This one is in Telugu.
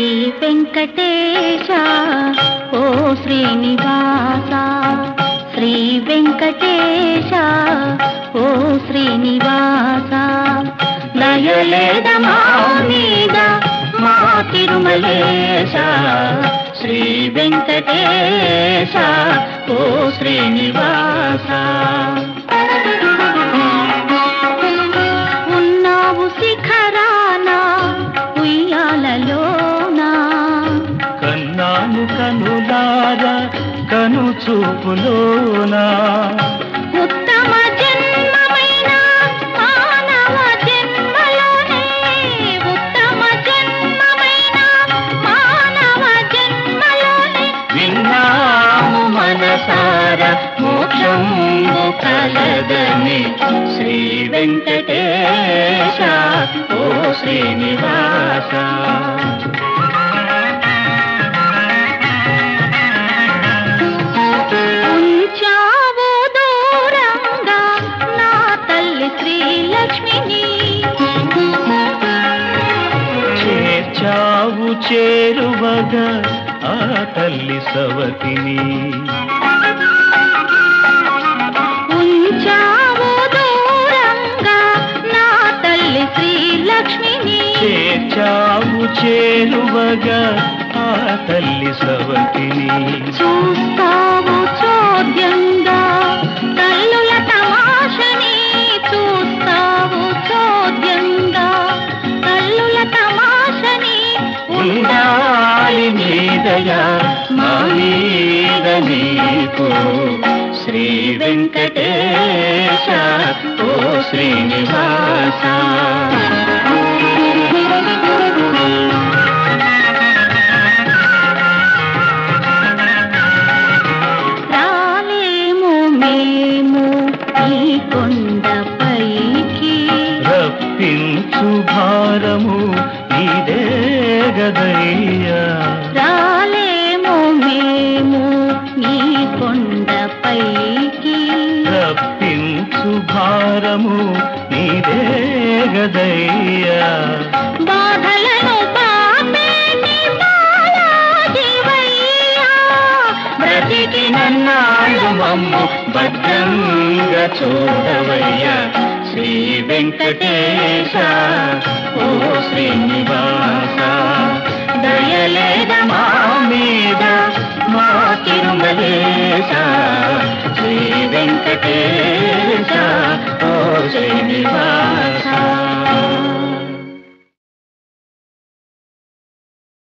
శ్రీ వెంకటేశ ఓ శ్రీనివాస శ్రీ వెంకటేశ ఓ శ్రీనివాస దయలేద మా మీద మా తిరుమలేశ శ్రీ వెంకటేశ ఓ శ్రీనివాస ఉన్నావు శిఖరాన ఉయ్యాలలోనా కన్నాను కనులార కను చూపులోనా ఉత్తమ జన్మమైన మానవ జన్మలోనే ఉత్తమ జన్మమైన మానవ జన్మలోనే విన్నాము మనసార మోక్షం కలదని శ్రీ వెంకటేశ ఓ శ్రీనివాస ఉంచావు దూరంగా నా తల్లి శ్రీలక్ష్మిని చేర్చావు చేరువగా ఆ తల్లి సవతిని ఉంచావు దూరంగా నా తల్లి శ్రీలక్ష్మిని చేర్చావు చేరువగా ఆ తల్లి సవతిని చూస్తావు చోద్యంగా తల్లుల తమాషని చూస్తావు చోద్యంగా తల్లుల తమాషని ఉండాలి మీదయా మా మీద నీకు శ్రీ వెంకటేశ ఓ శ్రీనివాస రాలేము మేము ఈ కొండపైకి రప్పించు భారము ఇదే గదయ్యా రాలేము మేము ఈ కొండపైకి రప్పించు భారము ఇదే గదయ్యా బాధలను పాపేటి బాలాజీవయ్యా బ్రతికి నన్నాళ్ళు మమ్ము భద్రంగా చూడవయ్యా శ్రీ వెంకటేశ ఓ శ్రీనివాస దయలేద మా మీద మా తిరుమలేశ శ్రీ వెంకటేశ ఓ శ్రీనివాస